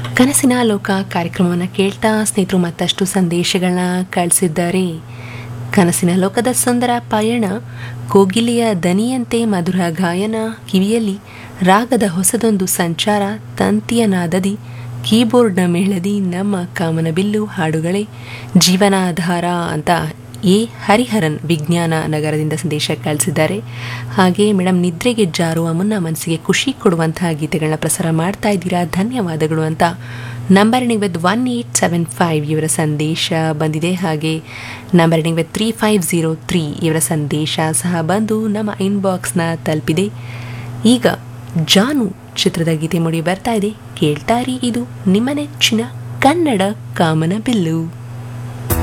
ಕನಸಿನ ಲೋಕ ಕಾರ್ಯಕ್ರಮವನ್ನು ಕೇಳ್ತಾ ಸ್ನೇಹಿತರು ಮತ್ತಷ್ಟು ಸಂದೇಶಗಳನ್ನ ಕಳಿಸಿದ್ದಾರೆ ಕನಸಿನ ಲೋಕದ ಸುಂದರ ಪಯಣ ಕೋಗಿಲೆಯ ದನಿಯಂತೆ ಮಧುರ ಗಾಯನ ಕಿವಿಯಲ್ಲಿ ರಾಗದ ಹೊಸದೊಂದು ಸಂಚಾರ ತಂತಿಯ ನಾದದಿ ಕೀಬೋರ್ಡ್ನ ಮೇಳದಿ ನಮ್ಮ ಕಾಮನಬಿಲ್ಲು ಹಾಡುಗಳೇ ಜೀವನಾಧಾರ ಅಂತ ಎ ಹರಿಹರನ್ ವಿಜ್ಞಾನ ನಗರದಿಂದ ಸಂದೇಶ ಕಳಿಸಿದ್ದಾರೆ ಹಾಗೆ ಮೇಡಮ್ ನಿದ್ರೆಗೆ ಜಾರುವ ಮುನ್ನ ಮನಸ್ಸಿಗೆ ಖುಷಿ ಕೊಡುವಂತಹ ಗೀತೆಗಳನ್ನ ಪ್ರಸಾರ ಮಾಡ್ತಾ ಇದ್ದೀರಾ ಧನ್ಯವಾದಗಳು ಅಂತ number ending with one eight seven five ಇವರ ಸಂದೇಶ ಬಂದಿದೆ ಹಾಗೆ number ending with three five zero three ಇವರ ಸಂದೇಶ ಸಹ ಬಂದು ನಮ್ಮ ಇನ್ಬಾಕ್ಸ್ನ ತಲುಪಿದೆ ಈಗ ಜಾನು ಚಿತ್ರದ ಗೀತೆ ಮೂಡಿ ಬರ್ತಾ ಇದೆ ಕೇಳ್ತಾರಿ ಇದು ನಿಮ್ಮ ನೆಚ್ಚಿನ ಕನ್ನಡ ಕಾಮನ ಬಿಲ್ಲು